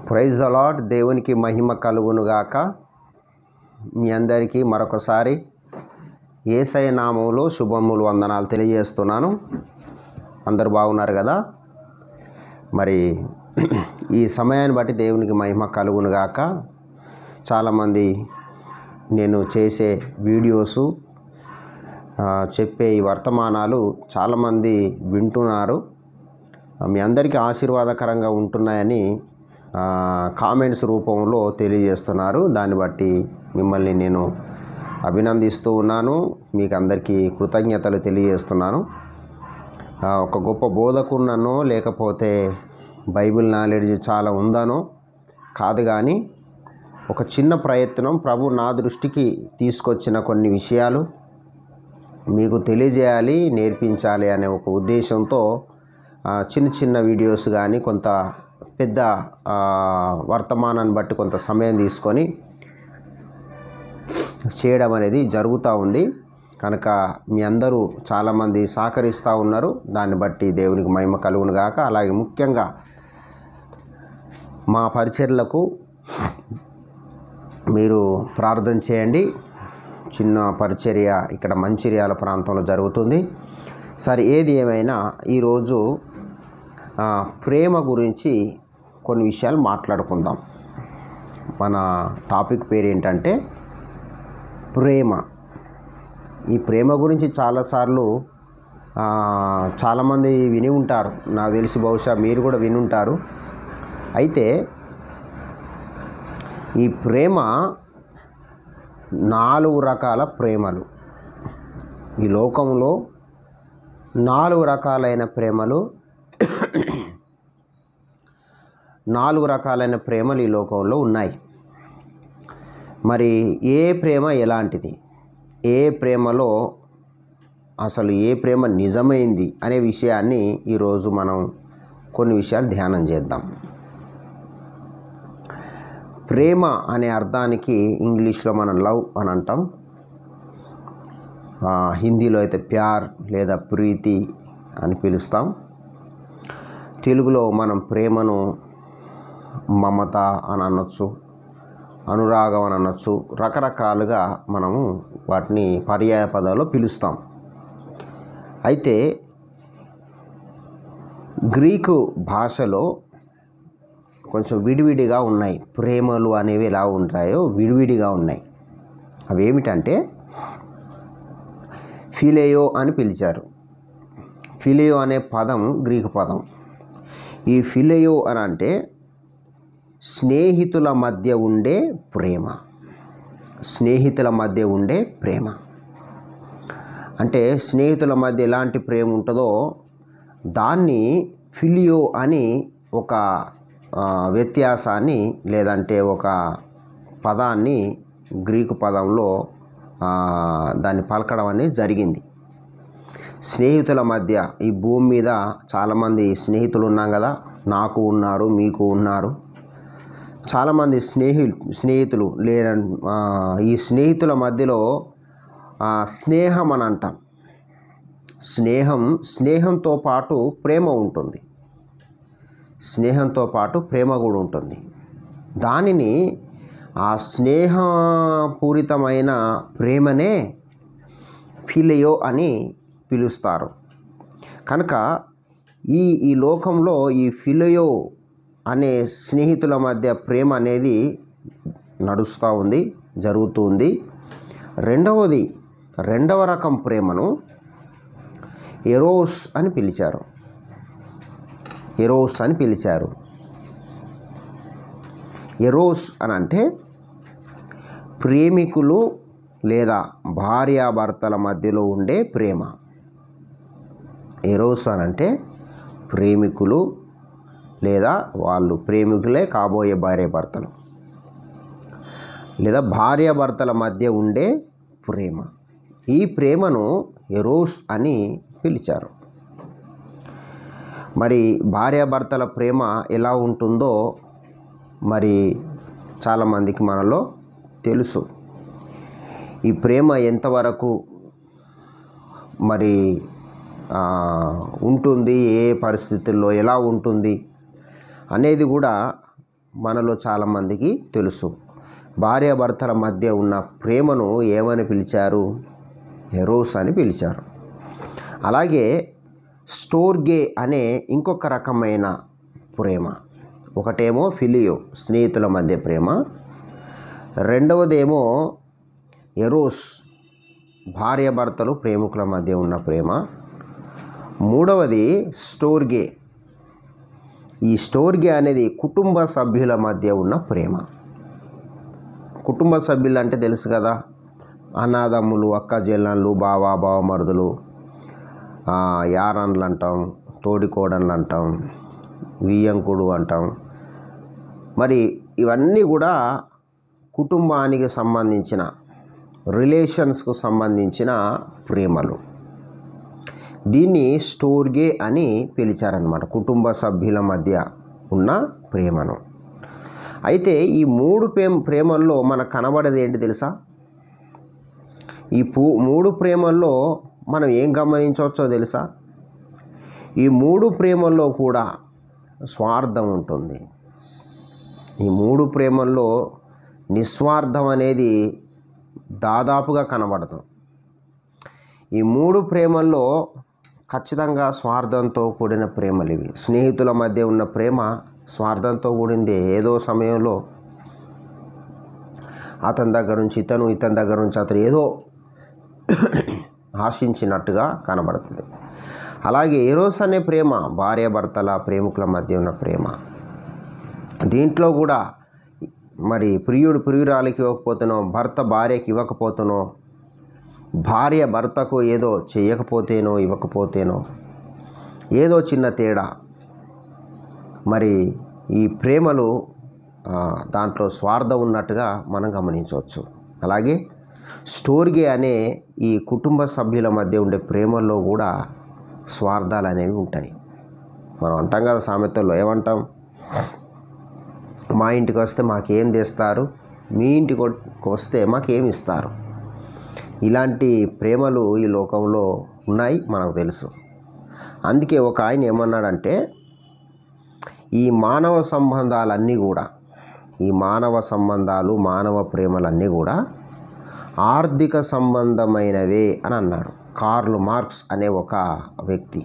praise allot దేవునికి మహిమ కలుగునుగాక మీ అందరికీ మరొకసారి ఏసయ నామంలో శుభములు వందనాలు తెలియజేస్తున్నాను అందరు బాగున్నారు కదా మరి ఈ సమయాన్ని బట్టి దేవునికి మహిమ కలుగునుగాక చాలామంది నేను చేసే వీడియోసు ఆ, చెప్పే ఈ వర్తమానాలు చాలామంది వింటున్నారు మీ అందరికీ ఆశీర్వాదకరంగా ఉంటున్నాయని ఆ, కామెంట్స్ రూపంలో తెలియజేస్తున్నారు దాన్ని బట్టి మిమ్మల్ని నేను అభినందిస్తూ ఉన్నాను మీకు అందరికీ కృతజ్ఞతలు తెలియజేస్తున్నాను ఆ, ఒక గొప్ప బోధకున్ననో లేకపోతే బైబిల్ నాలెడ్జ్ చాలా ఉందనో కాదు కానీ ఒక చిన్న ప్రయత్నం ప్రభు నా దృష్టికి తీసుకొచ్చిన కొన్ని విషయాలు మీకు తెలియజేయాలి నేర్పించాలి అనే ఒక ఉద్దేశంతో ఆ, చిన్న చిన్న వీడియోస్ కానీ కొంత పెద్ద ఆ, వర్తమానాన్ని బట్టి కొంత సమయం తీసుకొని చేయడం అనేది జరుగుతూ ఉంది కనుక మీ అందరూ చాలామంది సహకరిస్తూ ఉన్నారు దాన్ని బట్టి దేవునికి మహిమ కలుగును గాక అలాగే ముఖ్యంగా మా పరిచర్లకు మీరు ప్రార్థన చేయండి చిన్న పరిచర్య ఇక్కడ మంచిర్యాల ప్రాంతంలో జరుగుతుంది సరే ఏది ఏమైనా ఈరోజు ఆ, ప్రేమ గురించి కొన్ని విషయాలు మాట్లాడుకుందాం మన టాపిక్ పేరు ఏంటంటే ప్రేమ ఈ ప్రేమ గురించి చాలాసార్లు ఆ, చాలామంది విని ఉంటారు నాకు తెలిసి బహుశా మీరు కూడా విని ఉంటారు అయితే ఈ ప్రేమ నాలుగు రకాల ప్రేమలు ఈ లోకంలో నాలుగు రకాలైన ప్రేమలు నాలుగు రకాలైన ప్రేమలు ఈ లోకంలో ఉన్నాయి మరి ఏ ప్రేమ ఎలాంటిది ఏ ప్రేమలో అసలు ఏ ప్రేమ నిజమైంది అనే విషయాన్ని ఈరోజు మనం కొన్ని విషయాలు ధ్యానం చేద్దాం ప్రేమ అనే అర్థానికి ఇంగ్లీష్లో మనం లవ్ అని అంటాం ఆ, హిందీలో అయితే ప్యార్ లేదా ప్రీతి అని పిలుస్తాం తెలుగులో మనం ప్రేమను మమత అని అనొచ్చు అనురాగం అని అనొచ్చు రకరకాలుగా మనము వాటిని పర్యాయ పదాల్లో పిలుస్తాం అయితే గ్రీకు భాషలో కొంచెం విడివిడిగా ఉన్నాయి ప్రేమలు అనేవి ఎలా ఉంటాయో విడివిడిగా ఉన్నాయి అవి ఏమిటంటే ఫిలేయో అని పిలిచారు ఫిలేయో అనే పదం గ్రీకు పదం ఈ ఫిలేయో అని అంటే స్నేహితుల మధ్య ఉండే ప్రేమ స్నేహితుల మధ్య ఉండే ప్రేమ అంటే స్నేహితుల మధ్య ఎలాంటి ప్రేమ ఉంటుందో దాన్ని ఫిలియో అని ఒక ఆ, వ్యత్యాసాన్ని లేదంటే ఒక పదాన్ని గ్రీకు పదంలో ఆ, దాన్ని పలకడం అనేది జరిగింది స్నేహితుల మధ్య ఈ భూమి మీద చాలామంది స్నేహితులు ఉన్నాం కదా నాకు ఉన్నారు మీకు ఉన్నారు చాలామంది స్నేహి స్నేహితులు లేన ఆ, ఈ స్నేహితుల మధ్యలో ఆ, స్నేహం అని అంటాం స్నేహం స్నేహంతో పాటు ప్రేమ ఉంటుంది స్నేహంతో పాటు ప్రేమ కూడా ఉంటుంది దానిని ఆ స్నేహపూరితమైన ప్రేమనే ఫిలియో అని పిలుస్తారు కనుక ఈ ఈ లోకంలో ఈ ఫిలియో అనే స్నేహితుల మధ్య ప్రేమ అనేది నడుస్తూ ఉంది జరుగుతుంది రెండవది రెండవ రకం ప్రేమను ఎరోస్ అని పిలిచారు ఎరోస్ అని పిలిచారు ఎరోస్ అని అంటే ప్రేమికులు లేదా భార్యాభర్తల మధ్యలో ఉండే ప్రేమ ఎరోస్ అని అంటే ప్రేమికులు లేదా వాళ్ళు ప్రేమికులే కాబోయే భార్యాభర్తలు లేదా భార్యాభర్తల మధ్య ఉండే ప్రేమ ఈ ప్రేమను ఎరోస్ అని పిలిచారు మరి భార్యాభర్తల ప్రేమ ఎలా ఉంటుందో మరి చాలామందికి మనలో తెలుసు ఈ ప్రేమ ఎంతవరకు మరి ఆ, ఉంటుంది ఏ పరిస్థితుల్లో ఎలా ఉంటుంది అనేది కూడా మనలో చాలామందికి తెలుసు భార్యాభర్తల మధ్య ఉన్న ప్రేమను ఏమని పిలిచారు ఎరోస్ అని పిలిచారు అలాగే స్టోర్గే అనే ఇంకొక రకమైన ప్రేమ ఒకటేమో ఫిలియో స్నేహితుల మధ్య ప్రేమ రెండవదేమో ఎరోస్ భార్యాభర్తలు ప్రేమికుల మధ్య ఉన్న ప్రేమ మూడవది స్టోర్గే ఈ స్టోర్గే అనేది కుటుంబ సభ్యుల మధ్య ఉన్న ప్రేమ కుటుంబ సభ్యులు అంటే తెలుసు కదా అన్నదమ్ములు అక్క చెల్లెళ్ళు బావ బావమరుదులు ఆ, యారన్లు అంటాం తోడికోడన్లు అంటాం వియ్యంకుడు అంటాం మరి ఇవన్నీ కూడా కుటుంబానికి సంబంధించిన రిలేషన్స్కు సంబంధించిన ప్రేమలు దీన్ని స్టోర్గే అని పిలిచారనమాట కుటుంబ సభ్యుల మధ్య ఉన్న ప్రేమను అయితే ఈ మూడు ప్రేమ ప్రేమల్లో మనకు కనబడేది ఏంటి తెలుసా ఈ పూ మూడు ప్రేమల్లో మనం ఏం గమనించవచ్చో తెలుసా ఈ మూడు ప్రేమల్లో కూడా స్వార్థం ఉంటుంది ఈ మూడు ప్రేమల్లో నిస్వార్థం అనేది దాదాపుగా కనబడదు ఈ మూడు ప్రేమల్లో ఖచ్చితంగా స్వార్థంతో కూడిన ప్రేమలు ఇవి స్నేహితుల మధ్య ఉన్న ప్రేమ స్వార్థంతో కూడింది ఏదో సమయంలో అతని దగ్గర నుంచి ఇతను ఇతని దగ్గర నుంచి అతను ఏదో ఆశించినట్టుగా కనబడుతుంది అలాగే ఎరోస్ అనే ప్రేమ భార్యాభర్తల ప్రేమికుల మధ్య ఉన్న ప్రేమ దీంట్లో కూడా మరి ప్రియుడు ప్రియురాలికి ఇవ్వకపోతేనో భర్త భార్యకి ఇవ్వకపోతేనో భార్య భర్తకు ఏదో చేయకపోతేనో ఇవ్వకపోతేనో ఏదో చిన్న తేడా మరి ఈ ప్రేమలు ఆ, దాంట్లో స్వార్థం ఉన్నట్టుగా మనం గమనించవచ్చు అలాగే స్టోర్గే అనే ఈ కుటుంబ సభ్యుల మధ్య ఉండే ప్రేమల్లో కూడా స్వార్థాలు అనేవి ఉంటాయి మనం అంటాం కదా సామెతల్లో ఏమంటాం మా ఇంటికి వస్తే మాకేం తెస్తారు మీ ఇంటికి వస్తే మాకేం ఇస్తారు ఇలాంటి ప్రేమలు ఈ లోకంలో ఉన్నాయి మనకు తెలుసు అందుకే ఒక ఆయన ఏమన్నాడంటే ఈ మానవ సంబంధాలన్నీ కూడా ఈ మానవ సంబంధాలు మానవ ప్రేమలన్నీ కూడా ఆర్థిక సంబంధమైనవే అని అన్నాడు కార్ల్ మార్క్స్ అనే ఒక వ్యక్తి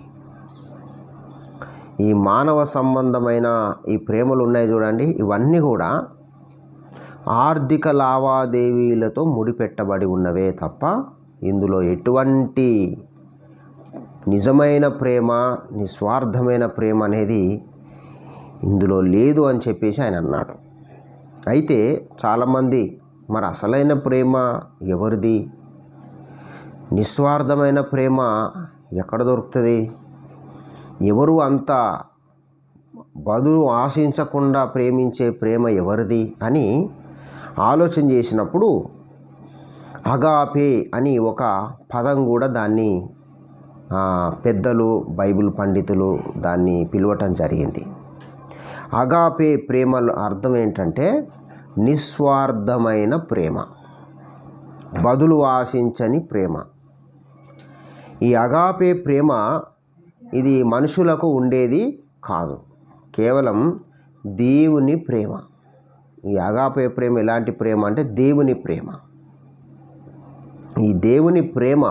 ఈ మానవ సంబంధమైన ఈ ప్రేమలు ఉన్నాయి చూడండి ఇవన్నీ కూడా ఆర్థిక లావాదేవీలతో ముడిపెట్టబడి ఉన్నవే తప్ప ఇందులో ఎటువంటి నిజమైన ప్రేమ నిస్వార్థమైన ప్రేమ అనేది ఇందులో లేదు అని చెప్పేసి ఆయన అన్నాడు అయితే చాలామంది మరి అసలైన ప్రేమ ఎవరిది నిస్వార్థమైన ప్రేమ ఎక్కడ దొరుకుతుంది ఎవరు అంత బదులు ఆశించకుండా ప్రేమించే ప్రేమ ఎవరిది అని ఆలోచన చేసినప్పుడు అగాపే అని ఒక పదం కూడా దాన్ని ఆ, పెద్దలు బైబిల్ పండితులు దాన్ని పిలవటం జరిగింది అగాపే ప్రేమల అర్థం ఏంటంటే నిస్వార్థమైన ప్రేమ బదులు ఆశించని ప్రేమ ఈ అగాపే ప్రేమ ఇది మనుషులకు ఉండేది కాదు కేవలం దేవుని ప్రేమ ఈ అగాపే ప్రేమ ఎలాంటి ప్రేమ అంటే దేవుని ప్రేమ ఈ దేవుని ప్రేమ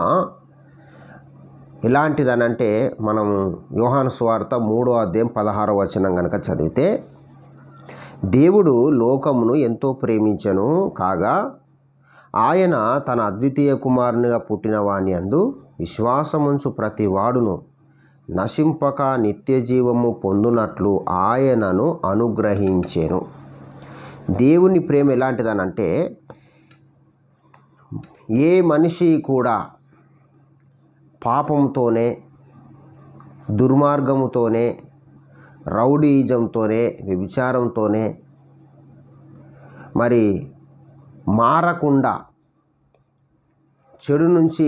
ఎలాంటిదనంటే మనం యోహాను స్వార్త మూడో అధ్యాయం పదహారో వచనం కనుక చదివితే దేవుడు లోకమును ఎంతో ప్రేమించను కాగా ఆయన తన అద్వితీయ కుమారునిగా పుట్టిన వాని అందు విశ్వాసముంచు ప్రతి వాడును నశింపక నిత్య జీవము పొందునట్లు ఆయనను అనుగ్రహించెను దేవుని ప్రేమ ఎలాంటిదనంటే ఏ మనిషి కూడా పాపంతోనే దుర్మార్గముతోనే రౌడీజంతోనే వ్యభిచారంతోనే మరి మారకుండా చెడు నుంచి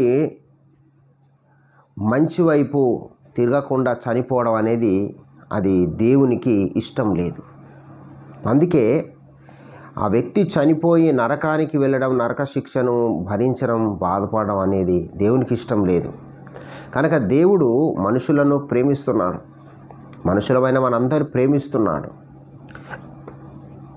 మంచి వైపు తిరగకుండా చనిపోవడం అనేది అది దేవునికి ఇష్టం లేదు అందుకే ఆ వ్యక్తి చనిపోయి నరకానికి వెళ్ళడం నరక శిక్షను భరించడం బాధపడడం అనేది దేవునికి ఇష్టం లేదు కనుక దేవుడు మనుషులను ప్రేమిస్తున్నాడు మనుషులమైన మనందరూ ప్రేమిస్తున్నాడు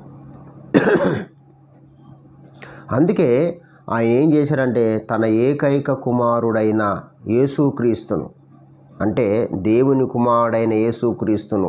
అందుకే ఆయన ఏం చేశారంటే తన ఏకైక కుమారుడైన యేసుక్రీస్తును అంటే దేవుని కుమారుడైన యేసుక్రీస్తును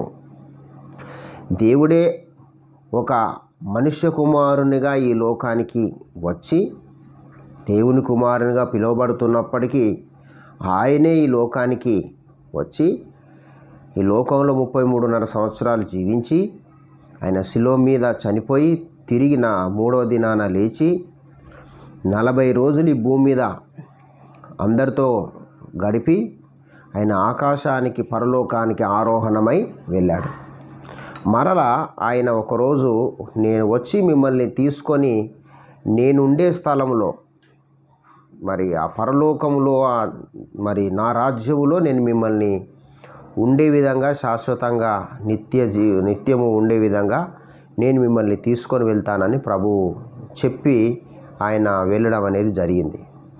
దేవుడే ఒక మనుష్య కుమారునిగా ఈ లోకానికి వచ్చి దేవుని కుమారునిగా పిలువబడుతున్నప్పటికీ ఆయనే ఈ లోకానికి వచ్చి ఈ లోకంలో ముప్పై మూడున్నర సంవత్సరాలు జీవించి ఆయన శిలో మీద చనిపోయి తిరిగిన మూడవ దినాన లేచి నలభై రోజులు ఈ భూమి మీద అందరితో గడిపి ఆయన ఆకాశానికి పరలోకానికి ఆరోహణమై వెళ్ళాడు మరలా ఆయన ఒకరోజు నేను వచ్చి మిమ్మల్ని తీసుకొని నేనుండే స్థలంలో మరి ఆ పరలోకంలో ఆ- మరి నా రాజ్యములో నేను మిమ్మల్ని ఉండే విధంగా శాశ్వతంగా నిత్య జీ నిత్యము ఉండే విధంగా నేను మిమ్మల్ని తీసుకొని వెళ్తానని ప్రభు చెప్పి ఆయన వెళ్ళడం అనేది జరిగింది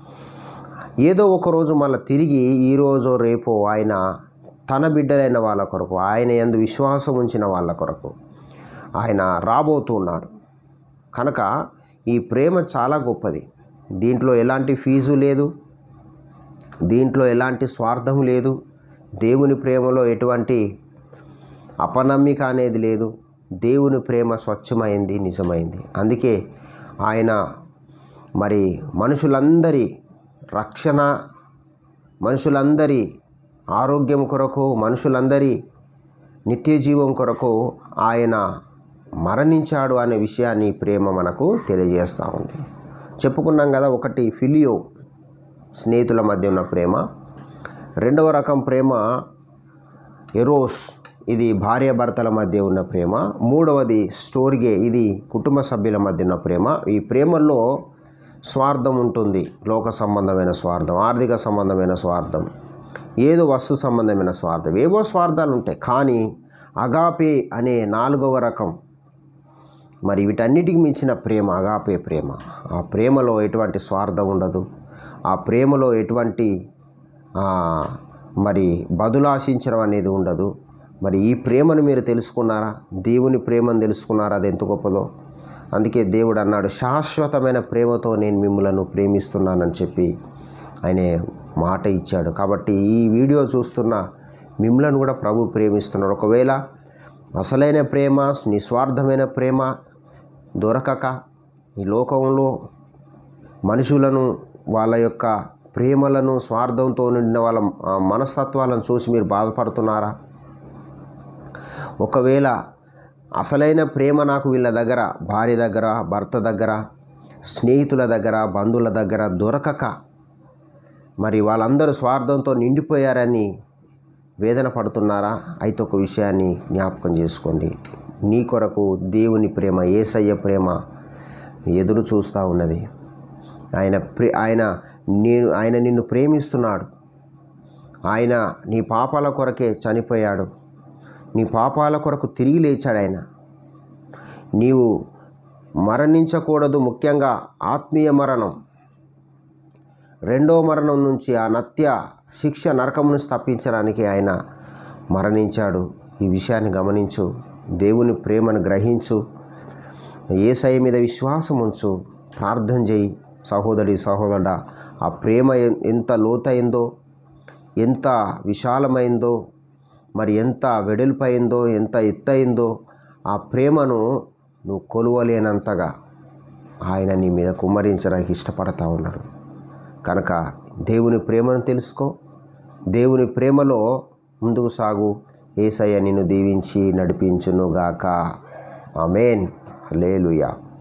ఏదో ఒక రోజు మళ్ళీ తిరిగి ఈరోజు రేపు ఆయన తన బిడ్డలైన వాళ్ళ కొరకు ఆయన ఎందు విశ్వాసం ఉంచిన వాళ్ళ కొరకు ఆయన రాబోతున్నాడు కనుక ఈ ప్రేమ చాలా గొప్పది దీంట్లో ఎలాంటి ఫీజు లేదు దీంట్లో ఎలాంటి స్వార్థం లేదు దేవుని ప్రేమలో ఎటువంటి అపనమ్మిక అనేది లేదు దేవుని ప్రేమ స్వచ్ఛమైంది నిజమైంది అందుకే ఆయన మరి మనుషులందరి రక్షణ మనుషులందరి ఆరోగ్యం కొరకు మనుషులందరి నిత్య జీవం కొరకు ఆయన మరణించాడు అనే విషయాన్ని ఈ ప్రేమ మనకు తెలియజేస్తూ ఉంది చెప్పుకున్నాం కదా ఒకటి ఫిలియో స్నేహితుల మధ్య ఉన్న ప్రేమ రెండవ రకం ప్రేమ ఎరోస్ ఇది భార్యాభర్తల మధ్య ఉన్న ప్రేమ మూడవది స్టోరిగే ఇది కుటుంబ సభ్యుల మధ్య ఉన్న ప్రేమ ఈ ప్రేమల్లో స్వార్థం ఉంటుంది లోక సంబంధమైన స్వార్థం ఆర్థిక సంబంధమైన స్వార్థం ఏదో వస్తు సంబంధమైన స్వార్థం ఏవో స్వార్థాలు ఉంటాయి కానీ అగాపే అనే నాలుగవ రకం మరి వీటన్నిటికి మించిన ప్రేమ అగాపే ప్రేమ ఆ ప్రేమలో ఎటువంటి స్వార్థం ఉండదు ఆ ప్రేమలో ఎటువంటి ఆ, మరి బదులాశించడం అనేది ఉండదు మరి ఈ ప్రేమను మీరు తెలుసుకున్నారా దేవుని ప్రేమను తెలుసుకున్నారా అది ఎంత గొప్పదో అందుకే దేవుడు అన్నాడు శాశ్వతమైన ప్రేమతో నేను మిమ్మలను ప్రేమిస్తున్నానని చెప్పి ఆయన మాట ఇచ్చాడు కాబట్టి ఈ వీడియో చూస్తున్న మిమ్మలను కూడా ప్రభు ప్రేమిస్తున్నాడు ఒకవేళ అసలైన ప్రేమ నిస్వార్థమైన ప్రేమ దొరకక ఈ లోకంలో మనుషులను వాళ్ళ యొక్క ప్రేమలను స్వార్థంతో నిండిన వాళ్ళ ఆ, మనస్తత్వాలను చూసి మీరు బాధపడుతున్నారా ఒకవేళ అసలైన ప్రేమ నాకు వీళ్ళ దగ్గర భార్య దగ్గర భర్త దగ్గర స్నేహితుల దగ్గర బంధువుల దగ్గర దొరకక మరి వాళ్ళందరూ స్వార్థంతో నిండిపోయారని వేదన పడుతున్నారా అయితే ఒక విషయాన్ని జ్ఞాపకం చేసుకోండి నీ కొరకు దేవుని ప్రేమ ఏసయ్య ప్రేమ ఎదురు చూస్తూ ఉన్నది ఆయన ప్రే ఆయన నేను ఆయన నిన్ను ప్రేమిస్తున్నాడు ఆయన నీ పాపాల కొరకే చనిపోయాడు నీ పాపాల కొరకు తిరిగి లేచాడు ఆయన నీవు మరణించకూడదు ముఖ్యంగా ఆత్మీయ మరణం రెండో మరణం నుంచి ఆ నత్య శిక్ష నరకం నుంచి తప్పించడానికి ఆయన మరణించాడు ఈ విషయాన్ని గమనించు దేవుని ప్రేమను గ్రహించు ఏసై మీద విశ్వాసం ఉంచు ప్రార్థన చేయి సహోదరి సహోదరుడా ఆ ప్రేమ ఎ- ఎంత లోతైందో ఎంత విశాలమైందో మరి ఎంత వెడల్పైందో ఎంత ఎత్తైందో ఆ ప్రేమను నువ్వు కొలువలేనంతగా ఆయన నీ మీద కుమ్మరించడానికి ఇష్టపడతా ఉన్నాడు కనుక దేవుని ప్రేమను తెలుసుకో దేవుని ప్రేమలో ముందుకు సాగు ఏసయ్య నిన్ను దీవించి నడిపించునుగాక ఆమెన్ హల్లెలూయా